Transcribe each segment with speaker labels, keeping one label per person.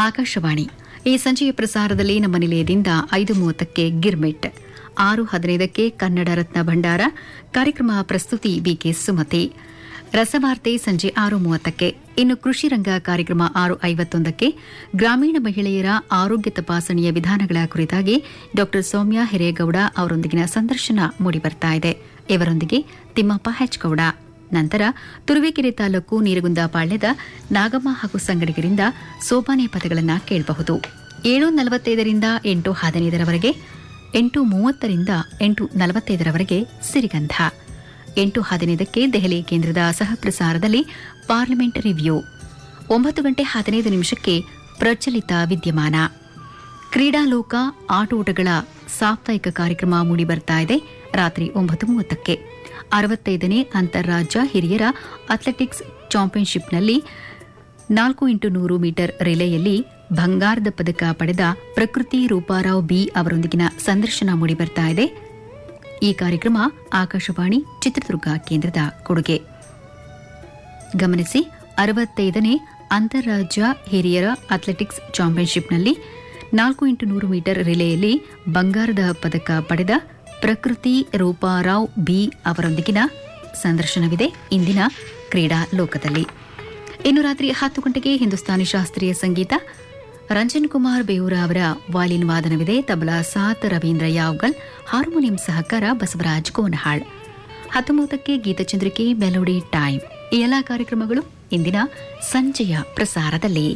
Speaker 1: ಆಕಾಶವಾಣಿ ಈ ಸಂಜೆಯ ಪ್ರಸಾರದಲ್ಲಿ ನಮ್ಮ ನಿಲಯದಿಂದ ಐದು ಮೂವತ್ತಕ್ಕೆ ಗಿರ್ಮಿಟ್ ಆರು ಹದಿನೈದಕ್ಕೆ ಕನ್ನಡ ರತ್ನ ಭಂಡಾರ ಕಾರ್ಯಕ್ರಮ ಪ್ರಸ್ತುತಿ ಬಿಕೆ ಸುಮತಿ ರಸವಾರ್ತೆ ಸಂಜೆ ಆರು ಮೂವತ್ತಕ್ಕೆ ಇನ್ನು ಕೃಷಿ ರಂಗ ಕಾರ್ಯಕ್ರಮ ಆರು ಐವತ್ತೊಂದಕ್ಕೆ ಗ್ರಾಮೀಣ ಮಹಿಳೆಯರ ಆರೋಗ್ಯ ತಪಾಸಣೆಯ ವಿಧಾನಗಳ ಕುರಿತಾಗಿ ಡಾ ಸೌಮ್ಯ ಹಿರೇಗೌಡ ಅವರೊಂದಿಗಿನ ಸಂದರ್ಶನ ಮೂಡಿಬರ್ತಾ ಇದೆ ಇವರೊಂದಿಗೆ ತಿಮ್ಮಪ್ಪ ಹೆಚ್ಗೌಡ ನಂತರ ತುರುವೇಕೆರೆ ತಾಲೂಕು ನೀರಗುಂದ ಪಾಳ್ಯದ ನಾಗಮ್ಮ ಹಾಗೂ ಸಂಗಡಿಗರಿಂದ ಸೋಪಾನೆ ಪದಗಳನ್ನು ಕೇಳಬಹುದು ಏಳು ನಲವತ್ತೈದರಿಂದ ಎಂಟು ಹದಿನೈದರವರೆಗೆ ಎಂಟು ಮೂವತ್ತರಿಂದ ಎಂಟು ನಲವತ್ತೈದರವರೆಗೆ ಸಿರಿಗಂಧ ಎಂಟು ಹದಿನೈದಕ್ಕೆ ದೆಹಲಿ ಕೇಂದ್ರದ ಸಹಪ್ರಸಾರದಲ್ಲಿ ಪಾರ್ಲಿಮೆಂಟ್ ರಿವ್ಯೂ ಒಂಬತ್ತು ಗಂಟೆ ಹದಿನೈದು ನಿಮಿಷಕ್ಕೆ ಪ್ರಚಲಿತ ವಿದ್ಯಮಾನ ಕ್ರೀಡಾಲೋಕ ಆಟೋಟಗಳ ಸಾಪ್ತಾಹಿಕ ಕಾರ್ಯಕ್ರಮ ಮೂಡಿಬರ್ತಾ ಇದೆ ರಾತ್ರಿ ಒಂಬತ್ತು ಮೂವತ್ತಕ್ಕೆ ಅರವತ್ತೈದನೇ ಅಂತಾರಾಜ್ಯ ಹಿರಿಯರ ಅಥ್ಲೆಟಿಕ್ಸ್ ಚಾಂಪಿಯನ್ಶಿಪ್ನಲ್ಲಿ ನಾಲ್ಕು ಇಂಟು ನೂರು ಮೀಟರ್ ರಿಲೆಯಲ್ಲಿ ಬಂಗಾರದ ಪದಕ ಪಡೆದ ಪ್ರಕೃತಿ ರೂಪಾರಾವ್ ಬಿ ಅವರೊಂದಿಗಿನ ಸಂದರ್ಶನ ಮೂಡಿಬರ್ತಾ ಇದೆ ಈ ಕಾರ್ಯಕ್ರಮ ಆಕಾಶವಾಣಿ ಚಿತ್ರದುರ್ಗ ಕೇಂದ್ರದ ಕೊಡುಗೆ ಗಮನಿಸಿ ಅರವತ್ತೈದನೇ ಅಂತಾರಾಜ್ಯ ಹಿರಿಯರ ಅಥ್ಲೆಟಿಕ್ಸ್ ಚಾಂಪಿಯನ್ಶಿಪ್ನಲ್ಲಿ ನಾಲ್ಕು ಇಂಟು ನೂರು ಮೀಟರ್ ರಿಲೆಯಲ್ಲಿ ಬಂಗಾರದ ಪದಕ ಪಡೆದ ಪ್ರಕೃತಿ ರೂಪಾರಾವ್ ಬಿ ಅವರೊಂದಿಗಿನ ಸಂದರ್ಶನವಿದೆ ಇಂದಿನ ಕ್ರೀಡಾ ಲೋಕದಲ್ಲಿ ಇನ್ನು ರಾತ್ರಿ ಹತ್ತು ಗಂಟೆಗೆ ಹಿಂದೂಸ್ತಾನಿ ಶಾಸ್ತ್ರೀಯ ಸಂಗೀತ ರಂಜನ್ ಕುಮಾರ್ ಬೇಯೂರ ಅವರ ವಾಲಿನ್ ವಾದನವಿದೆ ತಬಲಾ ಸಾತ್ ರವೀಂದ್ರ ಯಾವ್ಗಲ್ ಹಾರ್ಮೋನಿಯಂ ಸಹಕಾರ ಬಸವರಾಜ್ ಕೋನಹಾಳ್ ಹತ್ತೊಂಬತ್ತಕ್ಕೆ ಗೀತಚಂದ್ರಿಕೆ ಮೆಲೋಡಿ ಟೈಮ್ ಈ ಎಲ್ಲಾ ಕಾರ್ಯಕ್ರಮಗಳು ಇಂದಿನ ಸಂಜೆಯ ಪ್ರಸಾರದಲ್ಲಿ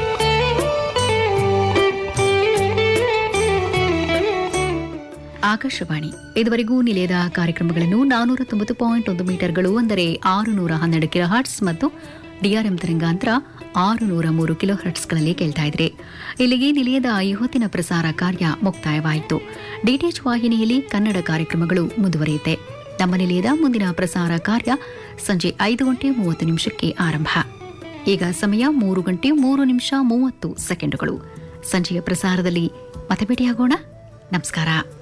Speaker 1: ಆಕಾಶವಾಣಿ ಇದುವರೆಗೂ ನಿಲಯದ ಕಾರ್ಯಕ್ರಮಗಳನ್ನು ನಾನೂರ ತೊಂಬತ್ತು ಪಾಯಿಂಟ್ ಒಂದು ಮೀಟರ್ಗಳು ಅಂದರೆ ಆರು ನೂರ ಹನ್ನೆರಡು ಕಿಲೋ ಹರ್ಟ್ಸ್ ಮತ್ತು ಡಿಆರ್ಎಂ ತರಂಗಾಂತರ ಆರು ನೂರ ಮೂರು ಕಿಲೋ ಹರ್ಟ್ಸ್ಗಳಲ್ಲಿ ಕೇಳ್ತಾ ಇದ್ರೆ ಇಲ್ಲಿಗೆ ನಿಲಯದ ಈ ಹೊತ್ತಿನ ಪ್ರಸಾರ ಕಾರ್ಯ ಮುಕ್ತಾಯವಾಯಿತು ಡಿಟಿಎಚ್ ವಾಹಿನಿಯಲ್ಲಿ ಕನ್ನಡ ಕಾರ್ಯಕ್ರಮಗಳು ಮುಂದುವರಿಯುತ್ತೆ ನಮ್ಮ ನಿಲಯದ ಮುಂದಿನ ಪ್ರಸಾರ ಕಾರ್ಯ ಸಂಜೆ ಐದು ಗಂಟೆ ಮೂವತ್ತು ನಿಮಿಷಕ್ಕೆ ಆರಂಭ ಈಗ ಸಮಯ ಮೂರು ಗಂಟೆ ಮೂರು ನಿಮಿಷ ಮೂವತ್ತು ಸೆಕೆಂಡುಗಳು ಸಂಜೆಯ ಪ್ರಸಾರದಲ್ಲಿ ಮತ್ತೆ ಭೇಟಿಯಾಗೋಣ ನಮಸ್ಕಾರ